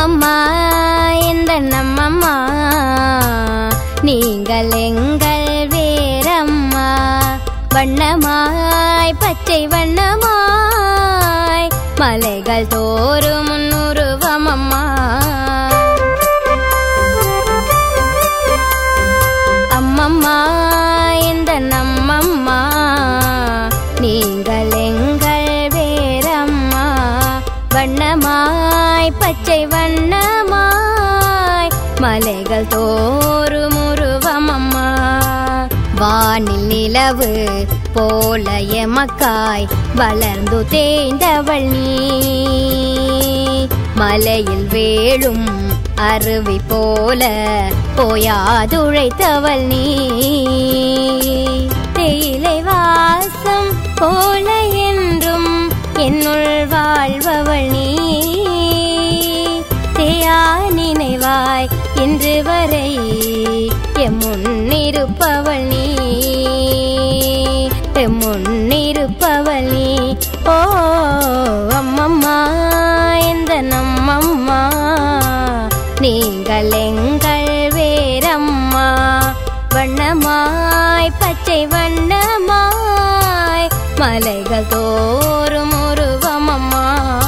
அம்மம்மா இந்த நம்மம்மா நீங்கள் எங்கள் வேரம்மா வண்ணமாய் பச்சை வண்ணமாய் மலைகள் தோறும் முன்னுருவமம்மா அம்மம்மா இந்த நம்மம்மா நீங்கள் எங்கள் வேரம்மா வண்ணமாய் பச்சை வண்ணமாய் மலைகள் தோறும் உருவமம்மா வானில் நிலவு போல எமக்காய் வளர்ந்து தேய்ந்தவள் நீ மலையில் வேளும் அருவி போல போயாதுழைத்தவள் நீ தேயிலை வாசம் போல என்றும் என்னுள் வாழ்பவள் நீ தேயா நினைவாய் இன்று வரை எம் முன்னிருப்பவள் நீ எம் முன்னிருப்பவள் நீ ஓ அம்மம்மா இந்த நம்மம்மா நீங்கள் எங்கள் வேரம்மா வண்ணமாய் பச்சை வண்ணமாய் மலைகள் தோறும் உருவமம்மா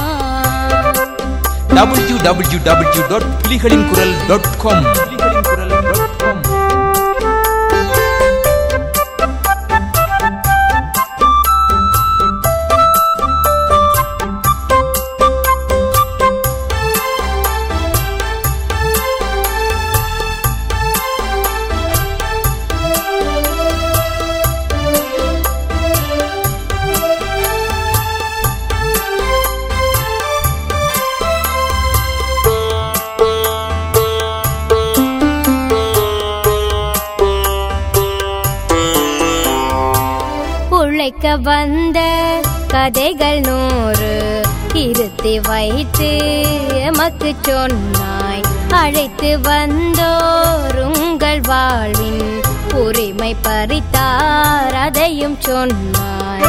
டபிள்யூ டபிள்யூ டபிள்யூ டாட் புலிகளின் குரல் டாட் காம் உழைக்க வந்த கதைகள் நூறு இருத்தி வைத்து எமக்கு சொன்னாய் அழைத்து வந்தோர் உங்கள் வாழ்வின் உரிமை பறித்தார் அதையும் சொன்னாய்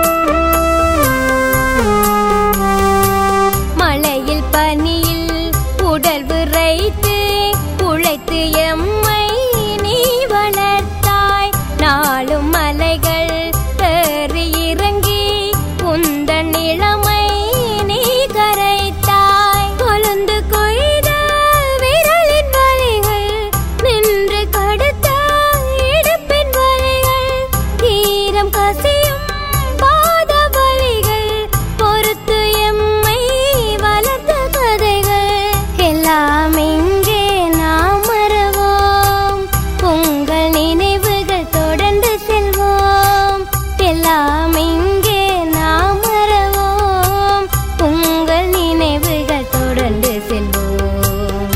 மழையில் பனியில் உடல் விரைத்து உழைத்து எம்மை நீ வளர்த்தாய் நாளும் மலைகள் ஏறி இறங்கி உந்தன் இளமை நீ கரைத்தாய் கொழுந்து கொய்த விரலின் வலிகள் நின்று கடுத்த இடுப்பின் வலிகள் ஈரம் கசியும் பாத வலிகள் பொறுத்து எம்மை வளர்த்த கதைகள் எல்லாம் இங்கே நாம் மறவோம் உங்கள் நினைவுகள் தொடர்ந்து செல்வோம் எல்லாம் இங்கே நாம் மறவோம் உங்கள் நினைவுகள் தொடர்ந்து செல்வோம்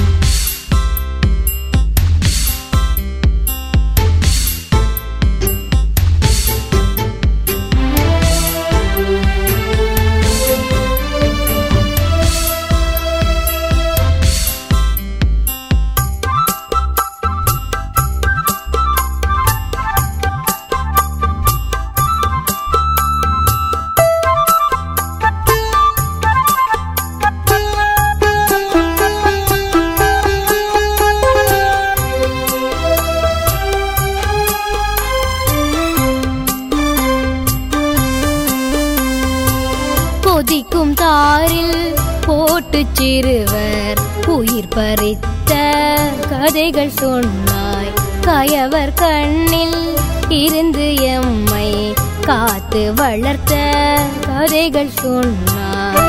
கொதிக்கும் தாரில் போட்டு சிறுவர் உயிர் பறித்த கதைகள் சொன்னாய் கயவர் கண்ணில் இருந்து எம்மை காத்து வளர்த்த கதைகள் சொன்னாய்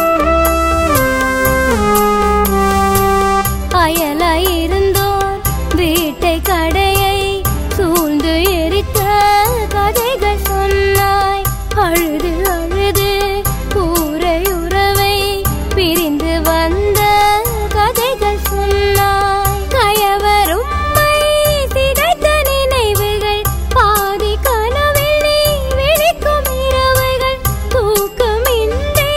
அயலாயிருந்தோர் வீட்டை கடையை சூழ்ந்து எரித்த கதைகள் சொன்னாய் அழுது அழுது கூரை உறவை பிரிந்து வந்த கதைகள் சொன்னாய் கயவர் உம்மை சிதைத்த நினைவுகள் பாதி கனவில் நீ விழிக்கும் இரவுகள் தூக்கமின்றி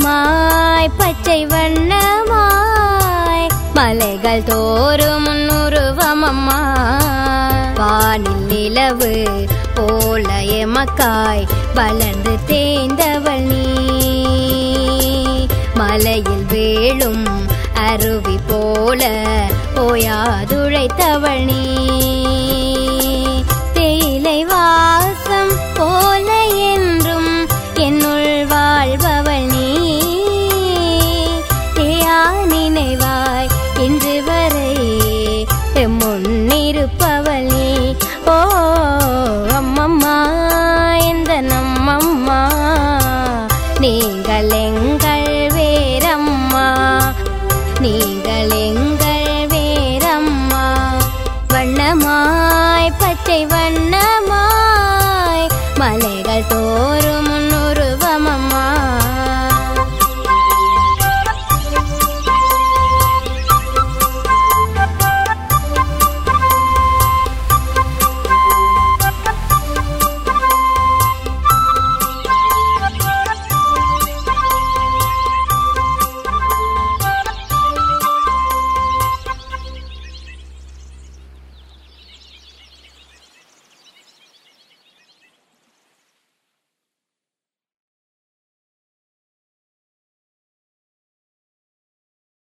வண்ணமாய் பச்சை வண்ணமாய் மலைகள் தோறும் உருவமம்மா வானில் நிலவு போல எமக்காய் வளர்ந்து தேய்ந்தவள் நீ மலையில் வேளும் அருவி போல ஓயாதுழைத்தவள் நீ தேயிலை வாசம் போல என்றும் என்னுள் வாழ்பவள் நீ தேயா நினைவாய் இன்று வரை எம் முன்னிருப்பவள் நீ ஓ அம்மம்மா இந்த நம்மம்மா நீங்கள் எங்கள் வேரம்மா நீங்கள் எங்கள் வேரம்மா வண்ணமாய் பச்சை வண்ணமாய் மலைகள் தோறும் உன்